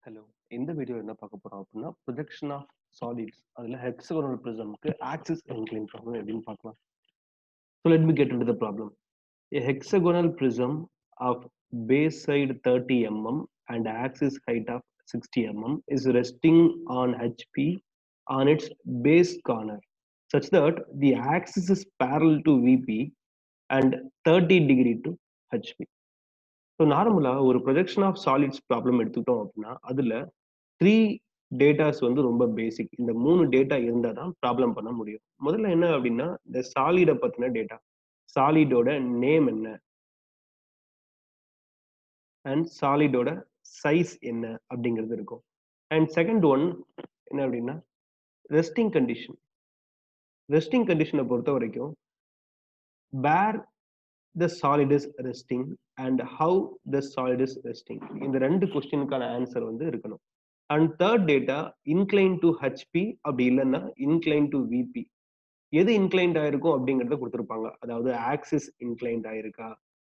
Hello இந்த video என்ன பார்க்க போறோம் அப்படின்னா ப்ரொஜெக்ஷன் ஆஃப் சாலிட்ஸ் அதுல ஹெக்ஸகோனல் ப்ரிசம்க்கு ஆக்சிஸ் இன்க்ளைன் ப்ராப்ளம் எப்படின்னு பார்க்கலாம் so let me get into the problem A hexagonal prism of base side 30 mm and axis height of 60 mm is resting on HP on its base corner such that the axis is parallel to VP and 30 degree to HP. So நார்மலாக ஒரு projection of solids problem எடுத்துக்கிட்டோம் அப்படின்னா அதில் three datas வந்து ரொம்ப பேசிக் இந்த மூணு data இருந்தால் தான் ப்ராப்ளம் பண்ண முடியும் முதல்ல என்ன அப்படின்னா இந்த சாலிடை பற்றின டேட்டா சாலிடோட நேம் என்ன அண்ட் சாலிடோட சைஸ் என்ன அப்படிங்கிறது இருக்கும் அண்ட் செகண்ட் ஒன் என்ன அப்படின்னா ரெஸ்டிங் கண்டிஷன் ரெஸ்டிங் கண்டிஷனை பொறுத்த வரைக்கும் where the solid is resting and how the solid is resting இந்த ரெண்டு கொஸ்டினுக்கான ஆன்சர் வந்து இருக்கணும் and third data incline to HP அப்படி இல்லைன்னா இன்க்ளைன் டு விபி எது இன்க்ளைன்ட் ஆயிருக்கும் அப்படிங்கறத கொடுத்துருப்பாங்க அதாவது ஆக்சிஸ் இன்க்ளைன்ட் ஆயிருக்கா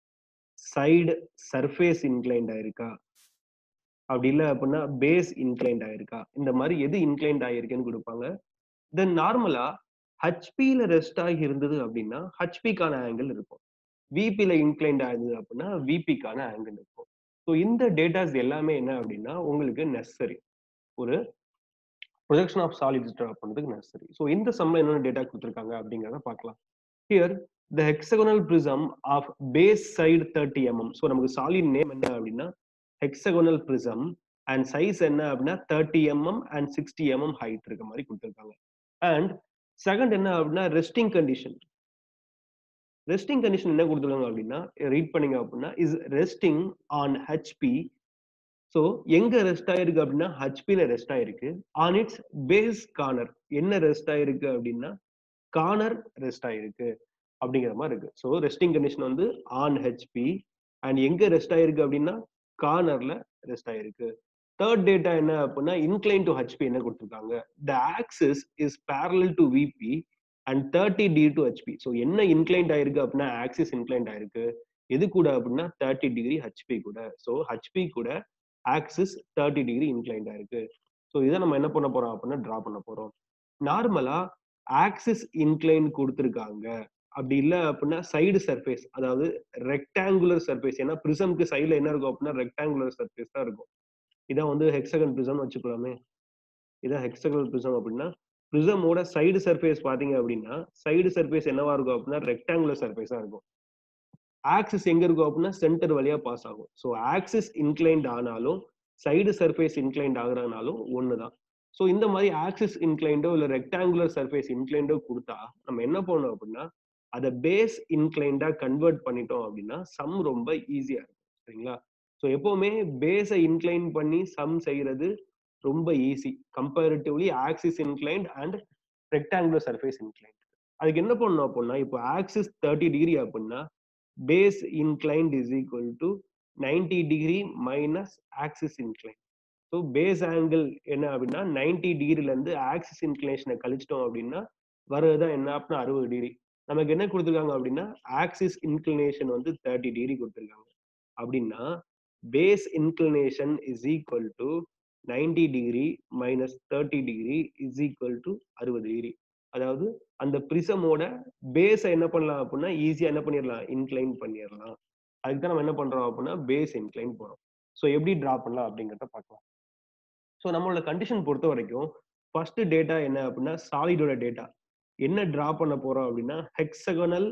சைடு சர்ஃபேஸ் இன்க்ளைன்ட் ஆயிருக்கா அப்படி இல்லை அப்படின்னா பேஸ் இன்க்ளைன்ட் ஆயிருக்கா இந்த மாதிரி எது இன்க்ளைன்ட் ஆயிருக்குன்னு கொடுப்பாங்க தென் நார்மலா ஹச்பியில ரெஸ்ட் ஆகி இருந்தது அப்படின்னா ஹச்பிக்கான ஆங்கிள் இருக்கும் விபியில இன்க்ளைன்ட் ஆகுது அப்படின்னா விபிக்கான ஆங்கிள் இருக்கும் ஸோ இந்த டேட்டாஸ் எல்லாமே என்ன அப்படின்னா உங்களுக்கு நெசசரி ஒரு ப்ரொஜெக்ஷன் ஆஃப் சாலிட்ஸ் ட்ரா பண்ணுறதுக்கு நெசசரி ஸோ இந்த சம்ல என்னென்ன டேட்டா கொடுத்துருக்காங்க அப்படிங்கிறத பார்க்கலாம் here the hexagonal prism of base side thirty mm so நமக்கு சாலிட் நேம் என்ன அப்படின்னா ஹெக்ஸகோனல் ப்ரிசம் அண்ட் சைஸ் என்ன அப்படின்னா thirty mm and sixty mm height இருக்க மாதிரி கொடுத்துருக்காங்க அண்ட் செகண்ட் என்ன அப்படின்னா ரெஸ்டிங் கண்டிஷன் ரெஸ்டிங் கண்டிஷன் என்ன கொடுத்துருக்காங்க அப்படின்னா ரீட் பண்ணீங்க அப்படின்னா is resting on HP so எங்க ரெஸ்ட் ஆயிருக்கு அப்படின்னா ஹச்பில ரெஸ்ட் ஆயிருக்கு ஆன் இட்ஸ் பேஸ் கார்னர் என்ன ரெஸ்ட் ஆயிருக்கு அப்படின்னா கார்னர் ரெஸ்ட் ஆயிருக்கு அப்படிங்கிற மாதிரி இருக்கு ஸோ ரெஸ்டிங் கண்டிஷன் வந்து ஆன் ஹெச்பி அண்ட் எங்க ரெஸ்ட் ஆயிருக்கு அப்படின்னா கார்னர்ல ரெஸ்ட் ஆயிருக்கு தேர்ட் டேட்டா என்ன அப்படின்னா இன்க்ளைன் டு ஹெச்பி என்ன கொடுத்துருக்காங்க the axis is parallel to VP and thirty D to HP so என்ன இன்க்ளைன்ட் ஆயிருக்கு அப்படின்னா ஆக்சிஸ் இன்க்ளைன்ட் ஆயிருக்கு எது கூட அப்படின்னா தேர்ட்டி டிகிரி ஹெச்பி கூட ஸோ ஹெச்பி கூட ஆக்சிஸ் தேர்ட்டி டிகிரி இன்க்ளைன்ட் ஆயிருக்கு ஸோ இதை நம்ம என்ன பண்ண போறோம் அப்படின்னா டிரா பண்ண போறோம் நார்மலா ஆக்சிஸ் இன்க்ளைன் கொடுத்துருக்காங்க அப்படி இல்லை அப்படின்னா சைடு சர்ஃபேஸ் அதாவது ரெக்டாங்குலர் சர்ஃபேஸ் ஏன்னா ப்ரிசம்க்கு சைடில் என்ன இருக்கும் அப்படின்னா ரெக்டாங்குலர் சர்ஃபேஸ் தான் இருக்கும் இதான் வந்து ஹெக்ஸகன் ப்ரிசம் வச்சுக்கலாமே இதான் ஹெக்ஸகனல் ப்ரிசம் அப்படின்னா ப்ரிசமோட சைடு சர்ஃபேஸ் பார்த்தீங்க அப்படின்னா சைடு சர்ஃபேஸ் என்னவா இருக்கும் அப்படின்னா ரெக்டாங்குலர் சர்ஃபேஸா இருக்கும் ஆக்சிஸ் எங்க இருக்கும் அப்படின்னா சென்டர் வழியா பாஸ் ஆகும் ஸோ ஆக்சிஸ் இன்க்ளைன்ட் ஆனாலும் சைடு சர்ஃபேஸ் இன்க்ளைன்ட் ஆகுறதுனாலும் ஒன்று தான் ஸோ இந்த மாதிரி ஆக்சிஸ் இன்க்ளைண்டோ இல்லை ரெக்டாங்குலர் சர்ஃபேஸ் இன்க்ளைண்டோ கொடுத்தா நம்ம என்ன பண்ணணும் அப்படின்னா அதை பேஸ் இன்க்ளைண்டா கன்வெர்ட் பண்ணிட்டோம் அப்படின்னா சம் ரொம்ப ஈஸியா இருக்கும் சரிங்களா ஸோ எப்பவுமே பேஸை இன்க்ளைன் பண்ணி சம் செய்யறது ரொம்ப easy comparatively axis inclined and rectangular surface inclined அதுக்கு என்ன பண்ணணும் அப்படின்னா இப்போ ஆக்சிஸ் தேர்ட்டி டிகிரி அப்படின்னா base inclined is equal to ninety degree minus axis incline so base angle என்ன அப்படின்னா நைன்டி டிகிரிலேருந்து ஆக்சிஸ் இன்க்ளைனேஷனை கழிச்சிட்டோம் அப்படின்னா வர்றதுதான் என்ன அப்படின்னா அறுபது டிகிரி நமக்கு என்ன கொடுத்துருக்காங்க அப்படின்னா ஆக்சிஸ் இன்க்ளினேஷன் வந்து தேர்ட்டி டிகிரி கொடுத்துருக்காங்க அப்படின்னா base inclination is equal to ninety degree minus thirty degree is equal to அறுபது டிகிரி அதாவது அந்த ப்ரிசமோட பேஸை என்ன பண்ணலாம் அப்படின்னா ஈஸியா என்ன பண்ணிடலாம் இன்க்ளைன் பண்ணிடலாம் அதுக்கு தான் நம்ம என்ன பண்றோம் அப்படின்னா பேஸ் இன்க்ளைன் போறோம் ஸோ எப்படி டிரா பண்ணலாம் அப்படிங்கிறத பார்க்கலாம் ஸோ நம்மளோட கண்டிஷன் பொறுத்த வரைக்கும் ஃபர்ஸ்ட் டேட்டா என்ன அப்படின்னா சாலிடோட டேட்டா என்ன டிரா பண்ண போறோம் அப்படின்னா ஹெக்ஸகனல்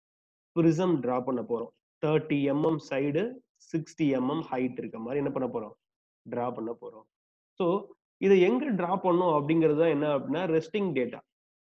ப்ரிசம் டிரா பண்ண போறோம் thirty mm side sixty mm height இருக்க மாதிரி என்ன பண்ண போறோம் டிரா பண்ண போறோம் ஸோ இதை எங்க டிரா பண்ணும் அப்படிங்கிறது தான் என்ன அப்படின்னா ரெஸ்டிங் டேட்டா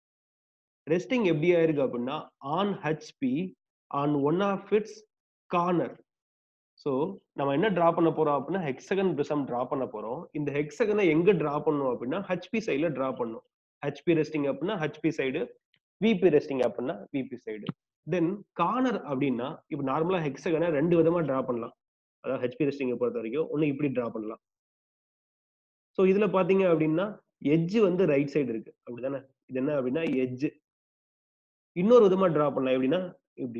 ரெஸ்டிங் எப்படி ஆயிருக்கு அப்படின்னா on HP on one of its corner so நம்ம என்ன டிரா பண்ண போறோம் அப்படின்னா ஹெக்ஸகன் பிரிசம் டிரா பண்ண போறோம் இந்த ஹெக்ஸகனை எங்க டிரா பண்ணும் அப்படின்னா ஹெச்பி சைட்ல டிரா பண்ணும் ஹெச்பி ரெஸ்டிங் அப்படின்னா ஹெச்பி சைடு விபி ரெஸ்டிங் அப்படின்னா விபி சைடு தென் கார்னர் அப்படின்னா இப்போ நார்மலா ஹெக்ஸகனை ரெண்டு விதமா டிரா பண்ணலாம் அதாவது ஹெச்பி ரெஸ்டிங்கை பொறுத்த வரைக்கும் ஒன்று இப்படி டிரா பண்ணலாம் ஸோ இதுல பாத்தீங்க அப்படின்னா எட்ஜ் வந்து ரைட் சைடு இருக்கு அப்படிதானே இது என்ன அப்படின்னா எட்ஜ் இன்னொரு விதமா டிரா பண்ணலாம் எப்படின்னா இப்படி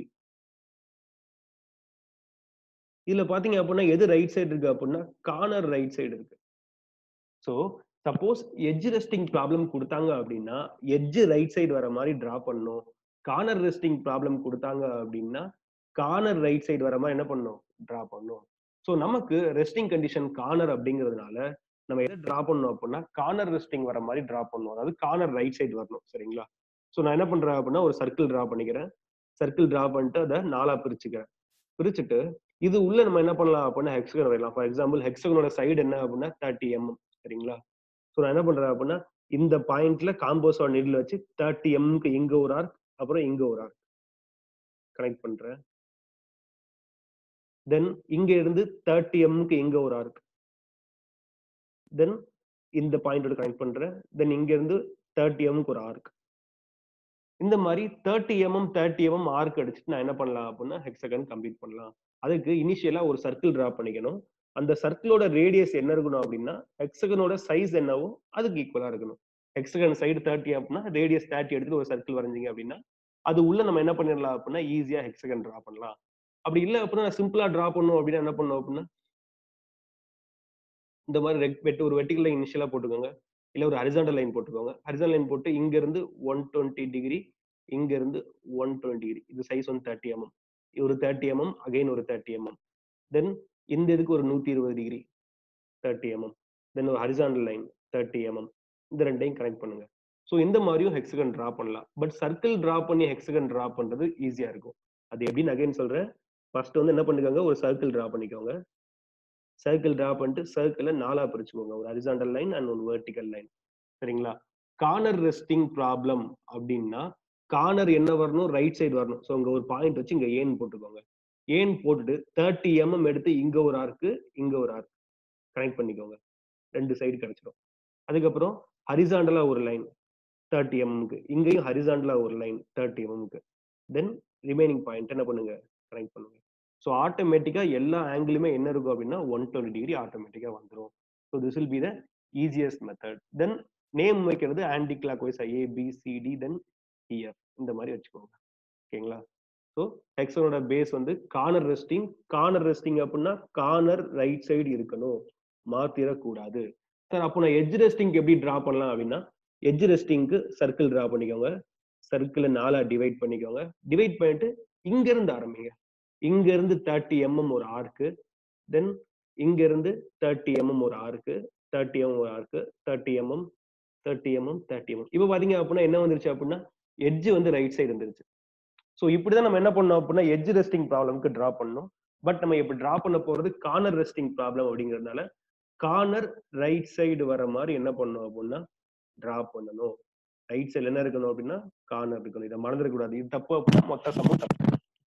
இதுல பாத்தீங்க அப்படின்னா எது ரைட் சைடு இருக்கு அப்படின்னா கார்னர் ரைட் சைடு இருக்கு so suppose edge resting problem கொடுத்தாங்க அப்படின்னா எட்ஜ் ரைட் சைடு வர மாதிரி டிரா பண்ணணும் கார்னர் ரெஸ்டிங் ப்ராப்ளம் கொடுத்தாங்க அப்படின்னா கார்னர் ரைட் சைடு வர மாதிரி என்ன பண்ணணும் டிரா பண்ணணும் ஸோ நமக்கு ரெஸ்டிங் கண்டிஷன் கார்னர் அப்படிங்கிறதுனால நம்ம எதை டிரா பண்ணணும் அப்படின்னா கார்னர் ரெஸ்டிங் வர மாதிரி டிரா பண்ணணும் அதாவது கார்னர் ரைட் சைடு வரணும் சரிங்களா ஸோ நான் என்ன பண்றேன் அப்படின்னா ஒரு சர்க்கிள் டிரா பண்ணிக்கிறேன் சர்க்கிள் டிரா பண்ணிட்டு அதை நாலா பிரிச்சுக்கிறேன் பிரிச்சுட்டு இது உள்ள நம்ம என்ன பண்ணலாம் அப்படின்னா ஹெக்ஸகன் வரையலாம் ஃபார் எக்ஸாம்பிள் ஹெக்ஸகனோட சைடு என்ன அப்படின்னா தேர்ட்டி எம்எம் சரிங்களா ஸோ நான் என்ன பண்றேன் அப்படின்னா இந்த பாயிண்ட்ல காம்போஸோட நெடில் வச்சு தேர்ட்டி எம்க்கு இங்க ஒரு ஆர்க் அப்புறம் இங்க ஒரு ஆர்க் கனெக்ட் பண்றேன் தென் இங்க இருந்து தேர்ட்டி எம்க்கு இங்க ஒரு ஆர்க் தென் இந்த பாயிண்டோட கனெக்ட் பண்றேன் தென் இங்க இருந்து தேர்ட்டி எம்க்கு ஒரு ஆர்க் இந்த மாதிரி thirty mm thirty mm arc அடிச்சுட்டு நான் என்ன பண்ணலாம் அப்படின்னா ஹெக்ஸகன் கம்ப்ளீட் பண்ணலாம் அதுக்கு இனிஷியலா ஒரு சர்க்கிள் டிரா பண்ணிக்கணும் அந்த சர்க்கிளோட ரேடியஸ் என்ன இருக்கணும் அப்படின்னா ஹெக்ஸகனோட சைஸ் என்னவோ அதுக்கு ஈக்குவலா இருக்கணும் ஹெக்ஸகன் சைடு தேர்ட்டி அப்படின்னா ரேடியஸ் தேர்ட்டி எடுத்து ஒரு சர்க்கிள் வரைஞ்சிங்க அப்படின்னா அது உள்ள நம்ம என்ன பண்ணிடலாம் அப்படின்னா ஈஸியா ஹெக்ஸகன் டிரா பண்ணலாம் அப்படி இல்லை அப்படின்னா சிம்பிளா டிரா பண்ணும் அப்படின்னா என்ன பண்ணும் அப்படின்னா இந்த மாதிரி ரெட் வெட்டு ஒரு வெட்டிக்கல் லைன் இனிஷியலா போட்டுக்கோங்க இல்ல ஒரு ஹரிசாண்டல் லைன் போட்டுக்கோங்க ஹரிசாண்டல் லைன் போட்டு இங்க இருந்து ஒன் டுவெண்ட்டி டிகிரி இங்க இருந்து ஒன் டுவெண்ட்டி டிகிரி இது சைஸ் வந்து தேர்ட்டி எம்எம் ஒரு தேர்ட்டி எம்எம் அகைன் ஒரு தேர்ட்டி எம்எம் தென் இந்த இதுக்கு ஒரு நூத்தி இருபது டிகிரி தேர்ட்டி எம்எம் தென் ஒரு ஹரிசாண்டல் லைன் தேர்ட்டி எம்எம் இந்த ரெண்டையும் கனெக்ட் பண்ணுங்க ஸோ இந்த மாதிரியும் ஹெக்ஸகன் டிரா பண்ணலாம் பட் சர்க்கிள் டிரா பண்ணி ஹெக்ஸகன் டிரா பண்றது ஈஸியா இருக்கும் அது எப்படின்னு அகைன் சொல்றேன் ஃபர்ஸ்ட் வந்து என்ன பண்ணிக்கோங்க ஒரு சர்க்கிள் டிரா பண்ணிக்கோங்க சர்க்கிள் டிரா பண்ணிட்டு சர்க்கிளை நாலா பிரிச்சுக்கோங்க ஒரு ஹரிசாண்டல் லைன் அண்ட் ஒரு வெர்டிக்கல் லைன் சரிங்களா கார்னர் ரெஸ்டிங் ப்ராப்ளம் அப்படின்னா கார்னர் என்ன வரணும் ரைட் சைடு வரணும் ஸோ இங்க ஒரு பாயிண்ட் வச்சு இங்க ஏன் போட்டுக்கோங்க ஏன் போட்டுட்டு தேர்ட்டி எம்எம் எடுத்து இங்க ஒரு ஆர்க்கு இங்க ஒரு ஆர்க் கனெக்ட் பண்ணிக்கோங்க ரெண்டு சைடு கிடைச்சிடும் அதுக்கப்புறம் ஹரிசாண்டலா ஒரு லைன் தேர்ட்டி எம்எம்க்கு இங்கேயும் ஹரிசாண்டலா ஒரு லைன் தேர்ட்டி எம்எம்க்கு தென் ரிமைனிங் பாயிண்ட் என்ன பண்ணுங்க கனெக்ட் பண்ணுங்க ஸோ ஆட்டோமேட்டிக்காக எல்லா ஆங்கிளுமே என்ன இருக்கும் அப்படின்னா ஒன் டுவெண்ட்டி டிகிரி ஆட்டோமேட்டிக்காக வந்துடும் so this will be the easiest method then name வைக்கிறது anticlockwise A B C D then E F இந்த மாதிரி வச்சுக்கோங்க ஓகேங்களா ஸோ ஹெக்ஸனோட பேஸ் வந்து கார்னர் ரெஸ்டிங் கார்னர் ரெஸ்டிங் அப்படின்னா கார்னர் ரைட் சைடு இருக்கணும் மாத்திரக்கூடாது சார் அப்போ நான் எட்ஜ் ரெஸ்டிங் எப்படி டிரா பண்ணலாம் அப்படின்னா எட்ஜ் ரெஸ்டிங்க்கு சர்க்கிள் டிரா பண்ணிக்கோங்க சர்க்கிளை நாலா டிவைட் பண்ணிக்கோங்க டிவைட் பண்ணிட்டு இங்க இருந்து ஆரம்பிங்க இங்க இருந்து தேர்ட்டி எம்எம் ஒரு ஆர்க்கு தென் இங்க இருந்து தேர்ட்டி எம்எம் ஒரு ஆர்க்கு தேர்ட்டி எம்எம் ஒரு arc thirty mm thirty mm thirty mm இப்போ பாத்தீங்க அப்படின்னா என்ன வந்துருச்சு அப்படின்னா எட்ஜ் வந்து ரைட் சைடு வந்துருச்சு ஸோ இப்படிதான் நம்ம என்ன பண்ணோம் அப்படின்னா எட்ஜ் ரெஸ்டிங் ப்ராப்ளம்க்கு டிரா பண்ணோம் பட் நம்ம இப்ப டிரா பண்ண போறது கார்னர் ரெஸ்டிங் ப்ராப்ளம் அப்படிங்கிறதுனால கார்னர் ரைட் சைடு வர மாதிரி என்ன பண்ணணும் அப்படின்னா டிரா பண்ணணும் ரைட் சைடுல என்ன இருக்கணும் அப்படின்னா கார்னர் இருக்கணும் இதை மறந்துடக்கூடாது இது தப்பு அப்படின்னா மொத்த சமம் தப்பு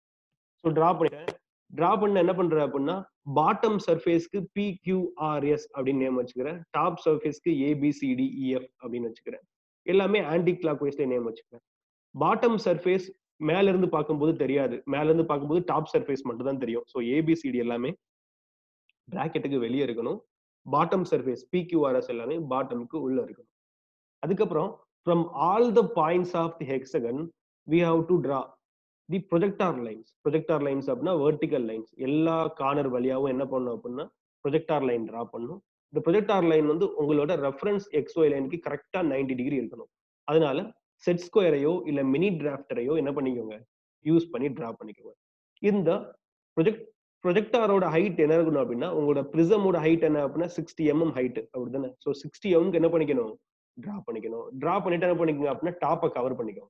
ஸோ டிரா பண்ணிட்டேன் டிரா பண்ண என்ன பண்றேன் அப்படின்னா பாட்டம் சர்ஃபேஸ்க்கு பி கியூஆர்எஸ் அப்படின்னு நேம் வச்சுக்கிறேன் டாப் சர்ஃபேஸ்க்கு ஏபிசிடிஇஎஃப் அப்படின்னு வச்சுக்கிறேன் எல்லாமே ஆன்டி கிளாக் வைஸ்ல நேம் வச்சுக்கிறேன் பாட்டம் சர்ஃபேஸ் மேல இருந்து பார்க்கும்போது தெரியாது மேல இருந்து பார்க்கும்போது டாப் சர்ஃபேஸ் மட்டும் தான் தெரியும் ஸோ ஏபிசிடி எல்லாமே பிராக்கெட்டுக்கு வெளியே இருக்கணும் பாட்டம் சர்ஃபேஸ் பிக்யூஆர்எஸ் எல்லாமே பாட்டமுக்கு உள்ள இருக்கணும் அதுக்கப்புறம் from all the points of the hexagon we have to draw the projector lines projector lines அப்படின்னா வெர்டிக்கல் லைன்ஸ் எல்லா கார்னர் வழியாவும் என்ன பண்ணும் அப்படின்னா ப்ரொஜெக்டார் லைன் டிரா பண்ணும் இந்த ப்ரொஜெக்டார் லைன் வந்து உங்களோட ரெஃபரன்ஸ் எக்ஸ்ஒய் லைனுக்கு கரெக்டா நைன்டி டிகிரி இருக்கணும் அதனால செட் ஸ்கொயரையோ இல்ல மினி டிராஃப்டரையோ என்ன பண்ணிக்கோங்க யூஸ் பண்ணி டிரா பண்ணிக்கோங்க இந்த ப்ரொஜெக்ட் ப்ரொஜெக்டாரோட ஹைட் என்ன இருக்கணும் அப்படின்னா உங்களோட ப்ரிசமோட ஹைட் என்ன அப்படின்னா சிக்ஸ்டி எம்எம் ஹைட் அப்படிதானே ஸோ சிக்ஸ்டி எம்க்கு என்ன பண்ணிக்கணும் டிரா பண்ணிக்கணும் டிரா பண்ணிட்டு என்ன பண்ணிக்கோங்க அப்படின்னா டாப்பை கவர் பண்ணிக்கோங்க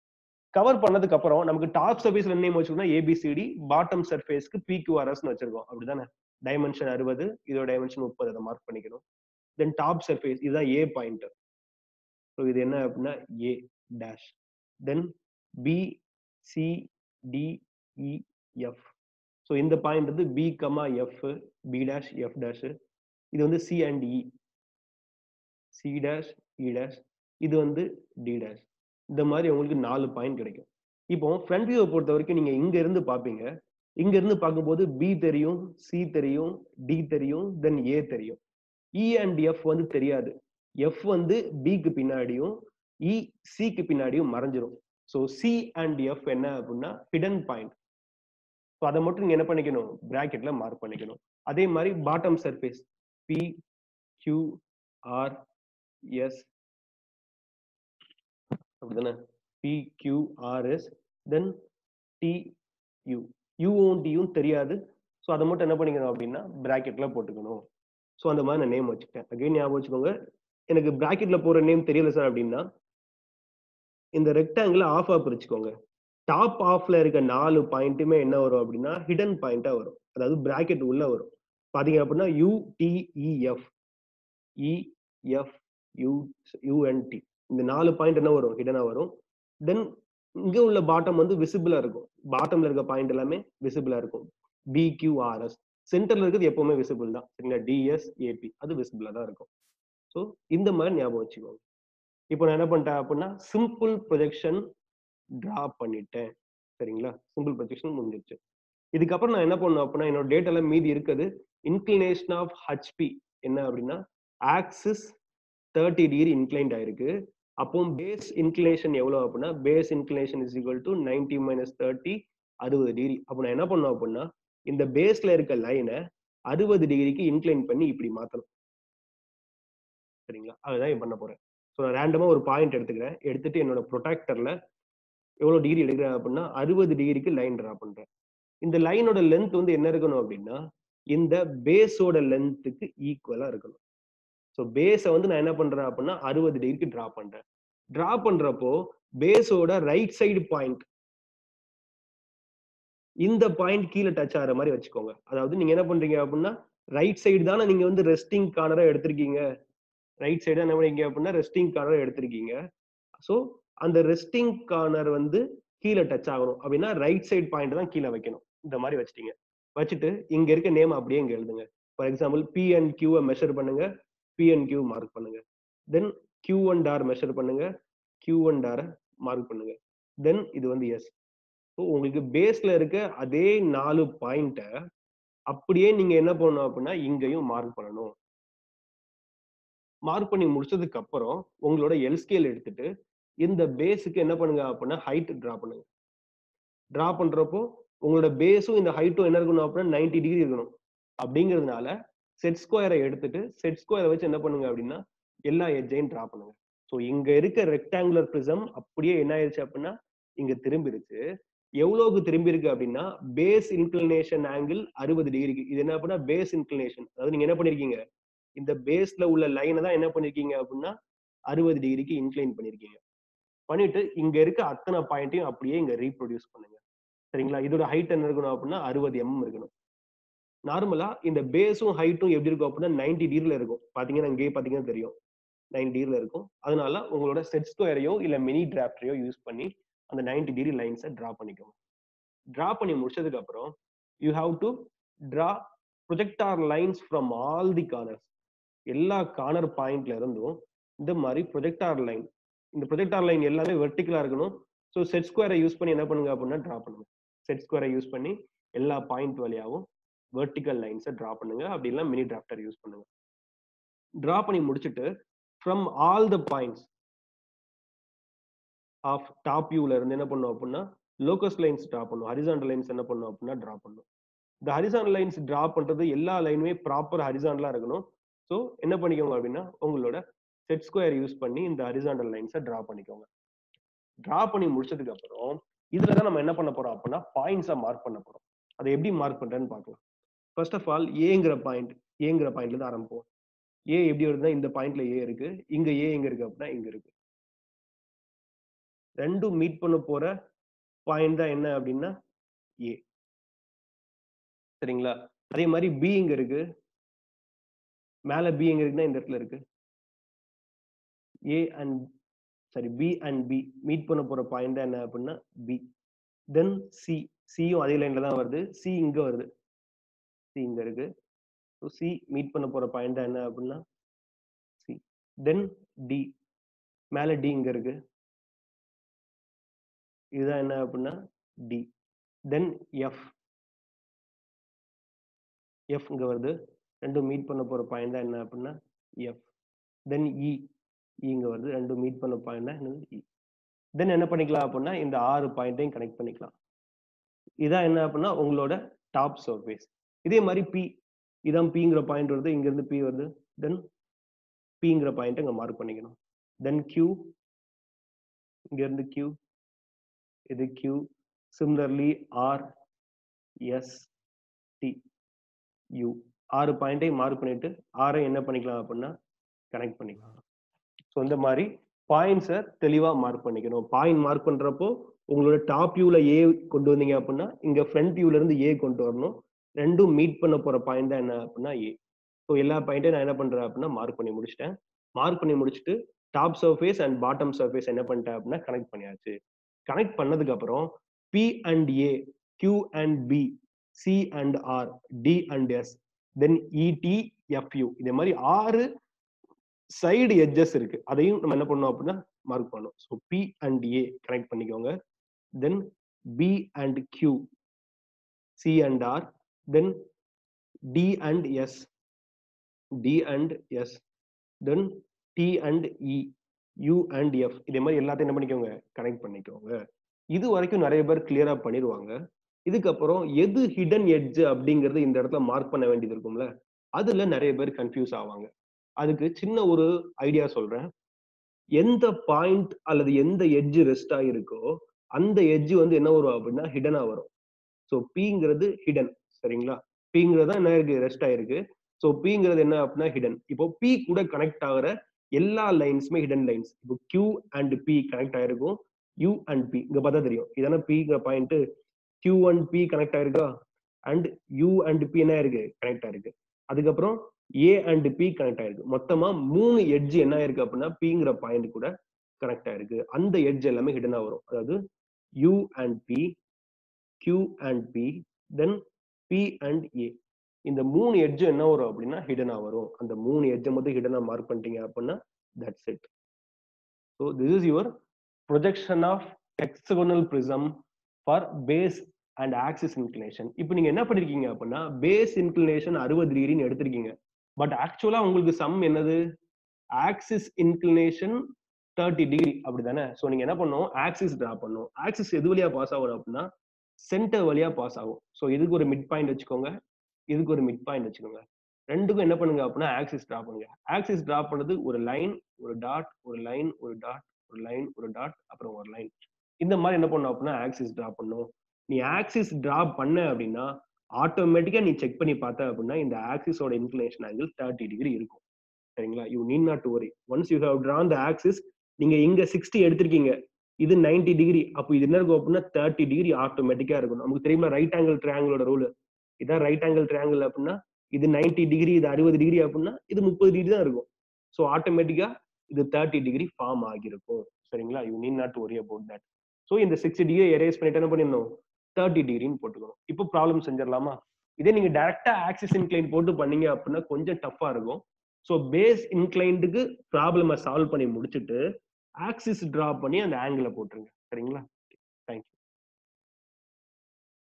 கவர் பண்ணதுக்கு அப்புறம் நமக்கு டாப் சர்ஃபேஸ்ல என்ன வச்சிருக்கோம்னா ஏபிசிடி பாட்டம் சர்ஃபேஸ்க்கு பிக்யூஆர்எஸ் வச்சிருக்கோம் அப்படிதானே டைமென்ஷன் அறுபது இதோட டைமென்ஷன் முப்பது அதை மார்க் பண்ணிக்கணும் தென் டாப் சர்ஃபேஸ் இதுதான் ஏ பாயிண்ட் ஸோ இது என்ன அப்படின்னா A dash then B C D E F so இந்த பாயிண்ட் வந்து B comma F B dash F dash இது வந்து C and E C dash E dash இது வந்து டி டேஷ் இந்த மாதிரி உங்களுக்கு நாலு பாயிண்ட் கிடைக்கும் இப்போ ஃப்ரண்ட் வியூவை பொறுத்த வரைக்கும் நீங்க இங்க இருந்து பாப்பீங்க இங்க இருந்து பார்க்கும்போது பி தெரியும் சி தெரியும் டி தெரியும் தென் ஏ தெரியும் இ அண்ட் எஃப் வந்து தெரியாது எஃப் வந்து பிக்கு பின்னாடியும் இ சிக்கு பின்னாடியும் மறைஞ்சிரும் ஸோ சி அண்ட் எஃப் என்ன அப்படின்னா ஹிடன் பாயிண்ட் ஸோ அதை மட்டும் நீங்க என்ன பண்ணிக்கணும் பிராக்கெட்ல மார்க் பண்ணிக்கணும் அதே மாதிரி bottom surface P Q R S அப்படிதானே P Q R S then T U யூவும் டியும் தெரியாது ஸோ அதை மட்டும் என்ன பண்ணிக்கணும் அப்படின்னா பிராக்கெட்ல போட்டுக்கணும் ஸோ அந்த மாதிரி நான் நேம் வச்சுட்டேன் அகைன் ஞாபகம் வச்சுக்கோங்க எனக்கு பிராக்கெட்ல போற நேம் தெரியல சார் அப்படின்னா இந்த ரெக்டாங்கிள் ஆஃப் ஆஃப் பிரிச்சுக்கோங்க டாப் ஆஃப்ல இருக்க நாலு பாயிண்ட்டுமே என்ன வரும் அப்படின்னா ஹிடன் பாயிண்டா வரும் அதாவது பிராக்கெட் உள்ள வரும் பாத்தீங்க அப்படின்னா யூடிஇஎஃப் இஎஃப் யூ யூஎன்டி இந்த நாலு பாயிண்ட் என்ன வரும் ஹிடனா வரும் தென் இங்க உள்ள பாட்டம் வந்து விசிபிளா இருக்கும் பாட்டம்ல இருக்க பாயிண்ட் எல்லாமே விசிபிளா இருக்கும் பிக்யூஆர்எஸ் சென்டர்ல இருக்கிறது எப்பவுமே விசிபிள் தான் சரிங்களா டிஎஸ் ஏபி அது விசிபிளா தான் இருக்கும் ஸோ இந்த மாதிரி ஞாபகம் வச்சுக்கோங்க இப்போ நான் என்ன பண்ணிட்டேன் அப்படின்னா சிம்பிள் ப்ரொஜெக்ஷன் டிரா பண்ணிட்டேன் சரிங்களா சிம்பிள் ப்ரொஜெக்ஷன் முடிஞ்சிருச்சு இதுக்கப்புறம் நான் என்ன பண்ணணும் அப்படின்னா என்னோட டேட்டால மீதி இருக்குது இன்க்ளினேஷன் ஆஃப் ஹச்பி என்ன அப்படின்னா ஆக்சிஸ் தேர்ட்டி டிகிரி இன்க்ளைன்ட் ஆயிருக்கு அப்போ பேஸ் இன்க்ளினேஷன் எவ்வளவு அப்படின்னா base inclination is equal to ninety minus thirty அறுபது டிகிரி அப்போ நான் என்ன பண்ணணும் அப்படின்னா இந்த பேஸ்ல இருக்க லைனை அறுபது டிகிரிக்கு இன்க்ளைன் பண்ணி இப்படி மாத்தணும் சரிங்களா அதுதான் பண்ண போறேன் ஸோ நான் ரேண்டமா ஒரு பாயிண்ட் எடுத்துக்கிறேன் எடுத்துட்டு என்னோட ப்ரொடெக்டர்ல எவ்வளவு டிகிரி எடுக்கிறேன் அப்படின்னா அறுபது டிகிரிக்கு லைன் ட்ரா பண்றேன் இந்த லைனோட லென்த் வந்து என்ன இருக்கணும் அப்படின்னா இந்த பேஸோட லென்த்துக்கு ஈக்குவலா இருக்கணும் ஸோ பேஸை வந்து நான் என்ன பண்றேன் அப்படின்னா அறுபது டிகிரிக்கு டிரா பண்றேன் டிரா பண்றப்போ பேஸோட ரைட் சைடு பாயிண்ட் இந்த பாயிண்ட் கீழே டச் ஆகிற மாதிரி வச்சுக்கோங்க அதாவது நீங்க என்ன பண்றீங்க அப்படின்னா ரைட் சைடு தானே நீங்க வந்து ரெஸ்டிங் கார்னரா எடுத்திருக்கீங்க ரைட் சைடு என்ன பண்ணீங்க அப்படின்னா ரெஸ்டிங் கார்னர் எடுத்திருக்கீங்க ஸோ அந்த ரெஸ்டிங் கார்னர் வந்து கீழே டச் ஆகணும் அப்படின்னா ரைட் சைடு பாயிண்ட் தான் கீழே வைக்கணும் இந்த மாதிரி வச்சிட்டீங்க வச்சுட்டு இங்க இருக்க நேம் அப்படியே இங்க எழுதுங்க ஃபார் எக்ஸாம்பிள் பி அண்ட் கியூவை மெஷர் பண்ணுங்க பி அண்ட் கியூ மார்க் பண்ணுங்க தென் கியூ ஒன் டார் மெஷர் பண்ணுங்க கியூ ஒன் டாரை மார்க் பண்ணுங்க தென் இது வந்து எஸ் ஸோ உங்களுக்கு பேஸ்ல இருக்க அதே நாலு பாயிண்ட்டை அப்படியே நீங்க என்ன பண்ணணும் அப்படின்னா இங்கேயும் மார்க் பண்ணணும் மார்க் பண்ணி முடிச்சதுக்கு அப்புறம் உங்களோட எல் ஸ்கேல் எடுத்துட்டு இந்த பேஸுக்கு என்ன பண்ணுங்க அப்படின்னா ஹைட் டிரா பண்ணுங்க டிரா பண்றப்போ உங்களோட பேஸும் இந்த ஹைட்டும் என்ன இருக்கணும் அப்படின்னா நைன்டி டிகிரி இருக்கணும் அப்படிங்கிறதுனால செட் ஸ்கொயரை எடுத்துட்டு செட் ஸ்கொயரை வச்சு என்ன பண்ணுங்க அப்படின்னா எல்லா எட்ஜையும் டிரா பண்ணுங்க ஸோ இங்க இருக்க ரெக்டாங்குலர் ப்ரிசம் அப்படியே என்ன ஆயிடுச்சு அப்படின்னா இங்க திரும்பிருச்சு எவ்வளவுக்கு திரும்பி இருக்கு அப்படின்னா பேஸ் இன்க்ளினேஷன் ஆங்கிள் அறுபது டிகிரிக்கு இது என்ன அப்படின்னா பேஸ் இன்க்ளினேஷன் அதாவது நீங்க என்ன பண்ணிருக்கீங்க இந்த பேஸ்ல உள்ள லைனை தான் என்ன பண்ணிருக்கீங்க அப்படின்னா அறுபது டிகிரிக்கு இன்க்ளைன் பண்ணிருக்கீங்க பண்ணிட்டு இங்க இருக்க அத்தனை பாயிண்ட்டையும் அப்படியே இங்க ரீப்ரொடியூஸ் பண்ணுங்க சரிங்களா இதோட ஹைட் என்ன இருக்கணும் அப்படின்னா அறுபது எம் இருக்கணும் நார்மலா இந்த பேஸும் ஹைட்டும் எப்படி இருக்கும் அப்படின்னா நைன்டி டிகிரில இருக்கும் பாத்தீங்கன்னா இங்கேயே பாத்தீங்கன்னா தெரியும் நைன் டிகிரில இருக்கும் அதனால உங்களோட செட் ஸ்கொயரையோ இல்ல மினி டிராப்டரையோ யூஸ் பண்ணி அந்த நைன்டி டிகிரி லைன்ஸை டிரா பண்ணிக்கோங்க டிரா பண்ணி முடிச்சதுக்கு அப்புறம் you have to draw projector lines from all the corners எல்லா கார்னர் பாயிண்ட்ல இருந்தும் இந்த மாதிரி ப்ரொஜெக்டார் லைன் இந்த ப்ரொஜெக்டார் லைன் எல்லாமே வெர்டிகலா இருக்கணும் ஸோ செட் ஸ்கொயரை யூஸ் பண்ணி என்ன பண்ணுங்க அப்படின்னா டிரா பண்ணுங்க செட் ஸ்கொயரை யூஸ் பண்ணி எல்லா பாயிண்ட் வழியாகவும் வெர்டிக்கல் லைன்ஸை டிரா பண்ணுங்க அப்படி இல்லை மினி டிராஃப்டர் யூஸ் பண்ணுங்க டிரா பண்ணி முடிச்சுட்டு from all the points of top வியூல இருந்து என்ன பண்ணும் அப்படின்னா லோக்கஸ் லைன்ஸ் டிரா பண்ணும் ஹரிசாண்டல் லைன்ஸ் என்ன பண்ணும் அப்படின்னா டிரா பண்ணும் இந்த ஹரிசாண்டல் லைன்ஸ் டிரா பண்றது எல்லா லைனுமே ப்ராப்பர் ஹரிசாண்டலா இருக்கணும் ஸோ என்ன பண்ணிக்கோங்க அப்படின்னா உங்களோட செட் ஸ்கொயர் யூஸ் பண்ணி இந்த ஹரிசாண்டல் லைன்ஸை டிரா பண்ணிக்கோங்க டிரா பண்ணி முடிச்சதுக்கு அப்புறம் இதுல தான் நம்ம என்ன பண்ண போறோம் அப்படின்னா பாயிண்ட்ஸா மார்க் பண்ண போறோம் அதை எப்படி மார்க் பண்றேன்னு பார்க்கலாம் ஃபர்ஸ்ட் ஆஃப் ஆல் ஏங்கிற பாயிண்ட் ஏங்கிற பாயிண்ட்ல இருந்து ஆரம்பிப்போம் ஏ எப்படி வருதுன்னா இந்த பாயிண்ட்ல ஏ இருக்கு இங்க ஏ எங்க இருக்கு அப்படின்னா இங்க இருக்கு ரெண்டும் மீட் பண்ண போற பாயிண்ட் தான் என்ன அப்படின்னா ஏ சரிங்களா அதே மாதிரி பி இங்க இருக்கு மேல பி எங்க இருக்குன்னா இந்த இடத்துல இருக்கு A and sorry B and B meet பண்ண போற பாயிண்ட் தான் என்ன அப்படின்னா பி தென் சி சியும் அதே லைன்ல தான் வருது சி இங்க வருது சி இங்க இருக்கு ஸோ சி மீட் பண்ண போற பாயிண்ட் தான் என்ன அப்படின்னா சி தென் டி மேல டி இங்க இருக்கு இதுதான் என்ன அப்படின்னா டி தென் எஃப் எஃப் இங்க வருது ரெண்டும் மீட் பண்ண போற பாயிண்ட் தான் என்ன அப்படின்னா எஃப் தென் இ இங்க வருது ரெண்டும் மீட் பண்ண பாயிண்ட் தான் என்னது இ தென் என்ன பண்ணிக்கலாம் அப்படின்னா இந்த ஆறு பாயிண்ட்டையும் கனெக்ட் பண்ணிக்கலாம் இதான் என்ன அப்படின்னா உங்களோட டாப் சர்ஃபேஸ் இதே மாதிரி பி இதான் பிங்கிற பாயிண்ட் வருது இங்க இருந்து பி வருது தென் பிங்கிற பாயிண்ட் இங்க மார்க் பண்ணிக்கணும் தென் கியூ இங்க இருந்து கியூ இது Q similarly R S T U ஆறு பாயிண்ட்டையும் மார்க் பண்ணிட்டு ஆரை என்ன பண்ணிக்கலாம் அப்படின்னா கனெக்ட் பண்ணிக்கலாம் ஸோ இந்த மாதிரி பாயிண்ட்ஸை தெளிவா மார்க் பண்ணிக்கணும் பாயிண்ட் மார்க் பண்றப்போ உங்களோட டாப் வியூல ஏ கொண்டு வந்தீங்க அப்படின்னா இங்க ஃப்ரண்ட் வியூல இருந்து ஏ கொண்டு வரணும் ரெண்டும் மீட் பண்ண போற பாயிண்ட் தான் என்ன அப்படின்னா ஏ ஸோ எல்லா பாயிண்ட்டையும் நான் என்ன பண்றேன் அப்படின்னா மார்க் பண்ணி முடிச்சிட்டேன் மார்க் பண்ணி முடிச்சுட்டு top surface and bottom surface என்ன பண்ணிட்டேன் அப்படின்னா கனெக்ட் பண்ணியாச்சு கனெக்ட் பண்ணதுக்கு அப்புறம் B and A Q and B C and R D and S then E D F U இதே மாதிரி ஆறு சைடு எட்ஜஸ் இருக்கு அதையும் நம்ம என்ன பண்ணோம் அப்படின்னா மார்க் பண்ணணும் so B and A connect பண்ணிக்கோங்க then B and Q C and R then D and S D and S then D and E U and F இதே மாதிரி எல்லாத்தையும் என்ன பண்ணிக்கோங்க கனெக்ட் பண்ணிக்கோங்க இது வரைக்கும் நிறைய பேர் கிளியரா பண்ணிடுவாங்க இதுக்கப்புறம் எது ஹிடன் எட்ஜ் அப்படிங்கறது இந்த இடத்துல மார்க் பண்ண வேண்டியது இருக்கும்ல அதுல நிறைய பேர் கன்ஃபியூஸ் ஆவாங்க அதுக்கு சின்ன ஒரு ஐடியா சொல்றேன் எந்த பாயிண்ட் அல்லது எந்த எட்ஜ் ரெஸ்ட் ஆகிருக்கோ அந்த எட்ஜ் வந்து என்ன வரும் அப்படின்னா ஹிடனா வரும் ஸோ பிங்கிறது ஹிடன் சரிங்களா பிங்கிறது தான் என்ன இருக்கு ரெஸ்ட் ஆயிருக்கு ஸோ பிங்கிறது என்ன அப்படின்னா ஹிடன் இப்போ பி கூட கனெக்ட் ஆகிற எல்லா லைன்ஸுமே ஹிடன் லைன்ஸ் இப்போ கியூ அண்ட் பி கனெக்ட் ஆயிருக்கும் யூ அண்ட் பி இங்க பார்த்தா தெரியும் இதான பிங்கிற point Q and B connect ஆயிருக்கா அண்ட் யூ அண்ட் பி என்ன இருக்கு கனெக்ட் ஆயிருக்கு அதுக்கப்புறம் ஏ அண்ட் பி கனெக்ட் ஆயிருக்கு மொத்தமா மூணு எட்ஜ் என்ன ஆயிருக்கு அப்படின்னா பிங்கிற பாயிண்ட் கூட கனெக்ட் ஆயிருக்கு அந்த எட்ஜ் எல்லாமே ஹிடனா வரும் அதாவது U and B Q and B then B and A இந்த மூணு எட்ஜ் என்ன வரும் அப்படின்னா ஹிடனா வரும் அந்த மூணு எட்ஜை மட்டும் ஹிடனா மார்க் பண்ணிட்டீங்க அப்படின்னா that's it so this is your projection of hexagonal prism for base and axis inclination இப்போ நீங்க என்ன பண்ணிருக்கீங்க அப்படின்னா பேஸ் இன்க்ளினேஷன் அறுபது டிகிரின்னு எடுத்திருக்கீங்க பட் ஆக்சுவலா உங்களுக்கு சம் என்னது ஆக்சிஸ் இன்க்ளினேஷன் தேர்ட்டி டிகிரி அப்படிதானே ஸோ நீங்க என்ன பண்ணும் ஆக்சிஸ் டிரா பண்ணும் ஆக்சிஸ் எது வழியா பாஸ் ஆகும் அப்படின்னா சென்டர் வழியா பாஸ் ஆகும் ஸோ இதுக்கு ஒரு மிட் பாயிண்ட் வச்சுக்கோங்க இதுக்கு ஒரு மிட் பாயிண்ட் வச்சுக்கோங்க ரெண்டுக்கும் என்ன பண்ணுங்க அப்படின்னா ஆக்சிஸ் டிரா பண்ணுங்க ஆக்சிஸ் டிரா பண்ணது ஒரு லைன் ஒரு டாட் ஒரு லைன் ஒரு டாட் ஒரு லைன் ஒரு டாட் அப்புறம் ஒரு லைன் இந்த மாதிரி என்ன பண்ணும் அப்படின்னா ஆக்சிஸ் டிரா பண்ணும் நீ ஆக்சிஸ் டிரா பண்ண அப்படின்னா ஆட்டோமேட்டிக்கா நீ செக் பண்ணி பார்த்த அப்படின்னா இந்த ஆக்சிஸோட இன்க்ளினேஷன் ஆங்கிள் தேர்ட்டி டிகிரி இருக்கும் சரிங்களா you need not to worry once you have drawn the axis நீங்க இங்க சிக்ஸ்டி எடுத்திருக்கீங்க இது நைன்டி டிகிரி அப்போ இது என்ன இருக்கும் அப்படின்னா தேர்ட்டி டிகிரி ஆட்டோமேட்டிக்கா இருக்கும் நமக்கு தெரியுமா ரைட் ஆங்கிள் ட்ரையாங்கிளோட ரூல் இதான் ரைட் ஆங்கிள் ட்ரையாங்கிள் அப்படின்னா இது நைன்டி டிகிரி இது அறுபது டிகிரி அப்படின்னா இது முப்பது டிகிரி தான் இருக்கும் ஸோ ஆட்டோமேட்டிக்கா இது தேர்ட்டி டிகிரி ஃபார்ம் ஆகிருக்கும் சரிங்களா you need not worry about that so இந்த சிக்ஸ்டி டிகிரி எரேஸ் பண்ணிட்டு என்ன பண்ணிடணும் தேர்ட்டி டிகிரின்னு போட்டுக்கணும் இப்போ ப்ராப்ளம் செஞ்சிடலாமா இதே நீங்க டைரக்டா ஆக்சிஸ் இன்க்ளைன் போட்டு பண்ணீங்க அப்படின்னா கொஞ்சம் டஃப்பா இருக்கும் ஸோ பேஸ் இன்க்ளைண்டுக்கு ப்ராப்ளமை சால்வ் பண்ணி முடிச்சுட்டு ஆக்சிஸ் டிரா பண்ணி அந்த ஆங்கிளை போட்டுருங்க சரிங்களா தேங்க்யூ